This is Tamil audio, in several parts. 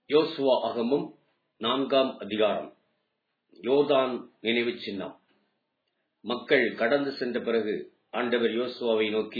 யோசுவா அகமும் நான்காம் அதிகாரம் யோர்தான் நினைவுச் சின்னம் மக்கள் கடந்து சென்ற பிறகு ஆண்டவர் யோசுவாவை நோக்கி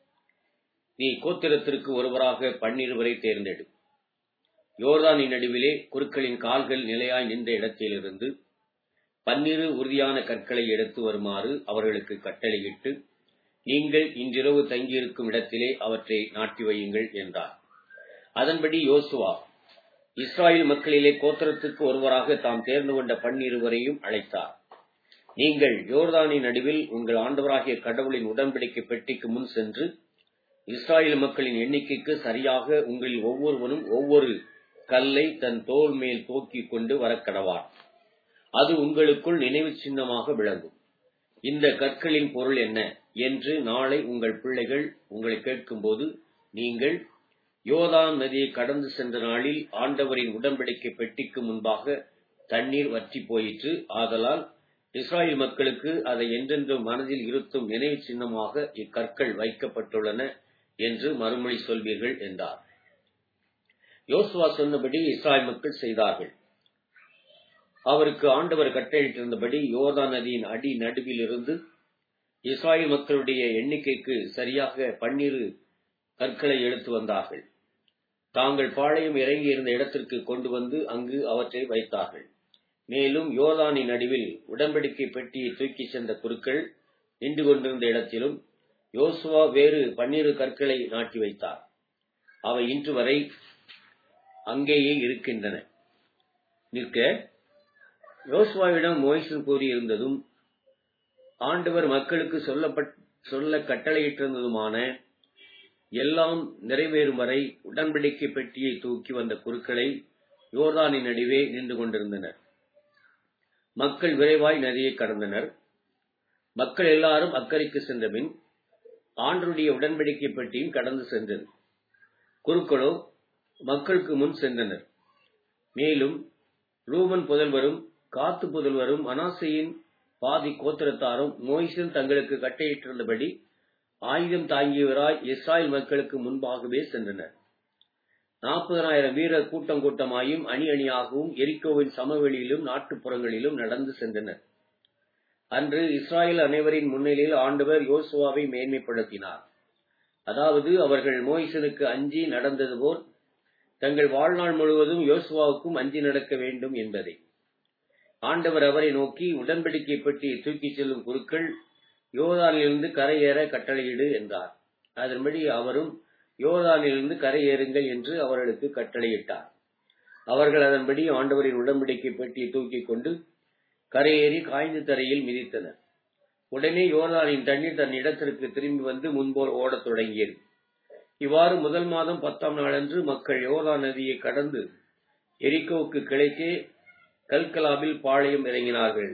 நீ கோத்திரத்திற்கு ஒருவராக பன்னிருவரை தேர்ந்தெடு யோர்தானின் நடுவிலே குருக்களின் கால்கள் நிலையாய் நின்ற இடத்திலிருந்து பன்னிரு உறுதியான கற்களை எடுத்து வருமாறு அவர்களுக்கு கட்டளையிட்டு நீங்கள் இன்றிரவு தங்கியிருக்கும் இடத்திலே அவற்றை நாட்டி வையுங்கள் என்றார் அதன்படி யோசுவா இஸ்ராயல் மக்களிலே கோத்திரத்துக்கு ஒருவராக தாம் தேர்ந்து கொண்ட பன்னிருவரையும் அழைத்தார் நீங்கள் யோர்தானின் நடுவில் உங்கள் ஆண்டவராகிய கடவுளின் உடன்படிக்கை பெட்டிக்கு முன் சென்று இஸ்ராயல் மக்களின் எண்ணிக்கைக்கு சரியாக உங்களில் ஒவ்வொருவனும் ஒவ்வொரு கல்லை தன் தோல் மேல் தூக்கிக் கொண்டு வரக்கடவார் அது உங்களுக்குள் நினைவு சின்னமாக விளங்கும் இந்த கற்களின் பொருள் என்ன என்று நாளை உங்கள் பிள்ளைகள் உங்களை கேட்கும்போது நீங்கள் யோதான் நதியை கடந்து சென்ற நாளில் ஆண்டவரின் உடன்படிக்கை பெட்டிக்கு முன்பாக தண்ணீர் வற்றி போயிற்று ஆதலால் இஸ்ராயல் மக்களுக்கு அதை என்றென்றும் மனதில் இருத்தும் நினைவு சின்னமாக இக்கற்கள் வைக்கப்பட்டுள்ளன என்று மறுமொழி சொல்வீர்கள் என்றார் யோசுவா சொன்னபடி இஸ்ராயல் மக்கள் செய்தார்கள் அவருக்கு ஆண்டவர் கட்டளையிட்டிருந்தபடி யோர்தான் நதியின் அடி நடுவில் இருந்து இஸ்ராயல் மக்களுடைய எண்ணிக்கைக்கு சரியாக பன்னிரு கற்களை எடுத்து வந்தார்கள் தாங்கள் பாளையம் இறங்கி இருந்த இடத்திற்கு கொண்டு வந்து அங்கு அவற்றை வைத்தார்கள் மேலும் யோர்தானின் நடுவில் உடன்படிக்கை பெட்டியை தூக்கி சென்ற குருக்கள் நின்று கொண்டிருந்த இடத்திலும் யோசுவா வேறு பன்னிரு கற்களை நாட்டி வைத்தார் அவை இன்று வரை அங்கேயே இருக்கின்றன நிற்க யோசுவாவிடம் மோய்சன் கூறியிருந்ததும் ஆண்டவர் மக்களுக்கு சொல்லப்பட் சொல்ல கட்டளையிட்டிருந்ததுமான எல்லாம் நிறைவேறும் வரை உடன்படிக்கை பெட்டியை தூக்கி வந்த குருக்களை யோர்தானின் நடுவே நின்று கொண்டிருந்தனர் மக்கள் விரைவாய் நதியை கடந்தனர் மக்கள் எல்லாரும் அக்கறைக்கு சென்றபின் ஆண்டருடைய உடன்படிக்கை பெட்டியும் கடந்து சென்றது குருக்களோ மக்களுக்கு முன் சென்றனர் மேலும் ரூபன் புதல்வரும் காத்து புதல்வரும் அனாசையின் பாதி கோத்திரத்தாரும் மோய்சன் தங்களுக்கு கட்டையிட்டிருந்தபடி ஆயுதம் தாங்கியவராய் இஸ்ராயல் மக்களுக்கு முன்பாகவே சென்றனர் நாற்பதனாயிரம் வீரர் கூட்டம் கூட்டமாயும் அணி அணியாகவும் எரிக்கோவின் சமவெளியிலும் நாட்டுப்புறங்களிலும் நடந்து சென்றனர் அன்று இஸ்ராயல் அனைவரின் முன்னிலையில் ஆண்டவர் யோசுவாவை மேன்மைப்படுத்தினார் அதாவது அவர்கள் மோய்சனுக்கு அஞ்சி நடந்தது போல் தங்கள் வாழ்நாள் முழுவதும் யோசுவாவுக்கும் அஞ்சி நடக்க வேண்டும் என்பதை ஆண்டவர் அவரை நோக்கி உடன்படிக்கை பெட்டியை தூக்கிச் செல்லும் குருக்கள் யோதானிலிருந்து கரையேற கட்டளையிடு என்றார் அதன்படி அவரும் யோதானிலிருந்து கரையேறுங்கள் என்று அவர்களுக்கு கட்டளையிட்டார் அவர்கள் அதன்படி ஆண்டவரின் உடன்படிக்கை பெட்டியை தூக்கிக் கொண்டு கரையேறி காய்ந்த தரையில் மிதித்தனர் உடனே யோர்தானின் தண்ணீர் தன் இடத்திற்கு திரும்பி வந்து முன்போல் ஓடத் தொடங்கியது இவ்வாறு முதல் மாதம் பத்தாம் நாளன்று மக்கள் யோர்தான் நதியை கடந்து எரிக்கோவுக்கு கிழக்கே கல்கலாவில் பாளையம் இறங்கினார்கள்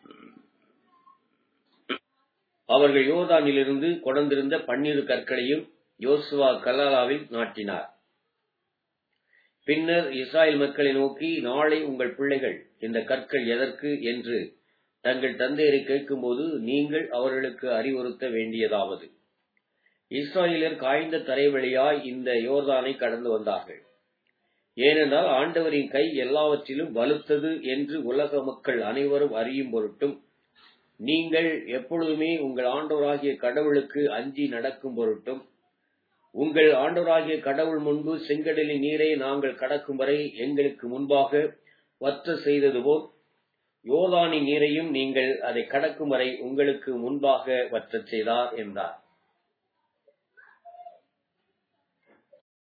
அவர்கள் யோர்தானிலிருந்து கொடந்திருந்த பன்னிரு கற்களையும் யோசுவா கலாலாவில் நாட்டினார் பின்னர் இஸ்ராயல் மக்களை நோக்கி நாளை உங்கள் பிள்ளைகள் இந்த கற்கள் எதற்கு என்று தங்கள் தந்தையரை கேட்கும்போது நீங்கள் அவர்களுக்கு அறிவுறுத்த வேண்டியதாவது இஸ்ராயலர் காய்ந்த தரை வழியாய் இந்த யோர்தானை கடந்து வந்தார்கள் ஏனென்றால் ஆண்டவரின் கை எல்லாவற்றிலும் வலுத்தது என்று உலக மக்கள் அனைவரும் அறியும் பொருட்டும் நீங்கள் எப்பொழுதுமே உங்கள் ஆண்டவராகிய கடவுளுக்கு அஞ்சி நடக்கும் பொருட்டும் உங்கள் ஆண்டவராகிய கடவுள் முன்பு செங்கடலின் நீரை நாங்கள் கடக்கும் வரை எங்களுக்கு முன்பாக வற்ற செய்தது போல் யோதானின் நீரையும் நீங்கள் அதை கடக்கும் வரை உங்களுக்கு முன்பாக வற்றச் செய்தார் என்றார்